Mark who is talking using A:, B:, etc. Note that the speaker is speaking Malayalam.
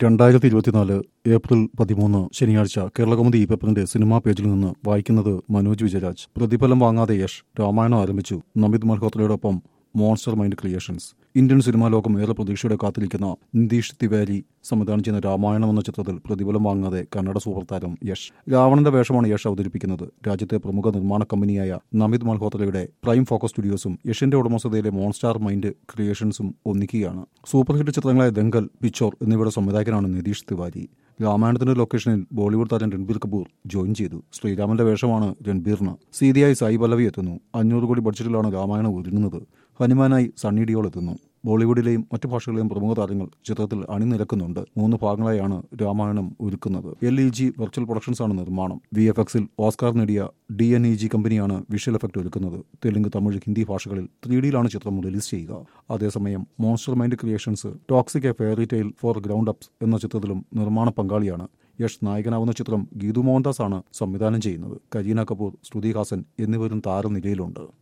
A: രണ്ടായിരത്തി ഇരുപത്തിനാല് ഏപ്രിൽ പതിമൂന്ന് ശനിയാഴ്ച കേരളകൗമുദി ഈ പേപ്പറിന്റെ സിനിമാ പേജിൽ നിന്ന് വായിക്കുന്നത് മനോജ് വിജയരാജ് പ്രതിഫലം വാങ്ങാതെ യശ് രാമായണം ആരംഭിച്ചു നമിത് മൽഹോത്രയോടൊപ്പം monster mind creations Indian cinema ലോകം ഏറെ പ്രതീക്ഷയോടെ കാത്തിരിക്കുന്ന നിതീഷ് തിവാരി സംവിധാനം ചെയ്യുന്ന രാമായണം എന്ന ചിത്രത്തിൽ പ്രതിഫലം വാങ്ങാതെ കന്നഡ സൂപ്പർ താരം യശ് രാവണന്റെ വേഷമാണ് യശ് അവതരിപ്പിക്കുന്നത് രാജ്യത്തെ പ്രമുഖ നിർമ്മാണ കമ്പനിയായ നമിത് മൽഹോത്രയുടെ പ്രൈം ഫോക്കസ് സ്റ്റുഡിയോസും യഷിന്റെ ഉടമസ്ഥതയിലെ മോൺസ്റ്റാർ മൈൻഡ് ക്രിയേഷൻസും ഒന്നിക്കുകയാണ് സൂപ്പർ ഹിറ്റ് ചിത്രങ്ങളായ ദങ്കൽ പിച്ചോർ എന്നിവയുടെ സംവിധായകനാണ് നിതീഷ് തിവാരി രാമായണത്തിന്റെ ലൊക്കേഷനിൽ ബോളിവുഡ് താരം രൺബീർ കപൂർ ജോയിൻ ചെയ്തു ശ്രീരാമന്റെ വേഷമാണ് രൺബീറിന് സീതയായി സായി പല്ലവി എത്തുന്നു അഞ്ഞൂറ് കോടി ബഡ്ജറ്റിലാണ് രാമായണം ഒരുങ്ങുന്നത് ഹനുമാനായി സണ്ണി ഡിയോൾ എത്തുന്നു ബോളിവുഡിലെയും മറ്റു ഭാഷകളിലെയും പ്രമുഖ താരങ്ങൾ ചിത്രത്തിൽ അണിനിരക്കുന്നുണ്ട് മൂന്ന് ഭാഗങ്ങളായാണ് രാമായണം ഒരുക്കുന്നത് L E G virtual productions ആണ് നിർമ്മാണം വി എഫ് എക്സിൽ ഓസ്കാർ നേടിയ ഡി എൻ ഇ ജി കമ്പനിയാണ് വിഷ്വൽ എഫക്ട് ഒരുക്കുന്നത് തെലുങ്ക് തമിഴ് ഹിന്ദി ഭാഷകളിൽ ത്രീ ഡിയിലാണ് ചിത്രം റിലീസ് ചെയ്യുക അതേസമയം monster mind creations toxic a fairy tale for grown ups എന്ന ചിത്രത്തിലും നിർമ്മാണ പങ്കാളിയാണ് യഷ് നായകനാവുന്ന ചിത്രം ഗീതു മോഹൻദാസ് ആണ് സംവിധാനം ചെയ്യുന്നത് കരീന കപൂർ ശ്രുതി ഹാസൻ എന്നിവരും താരനിരയിലുണ്ട്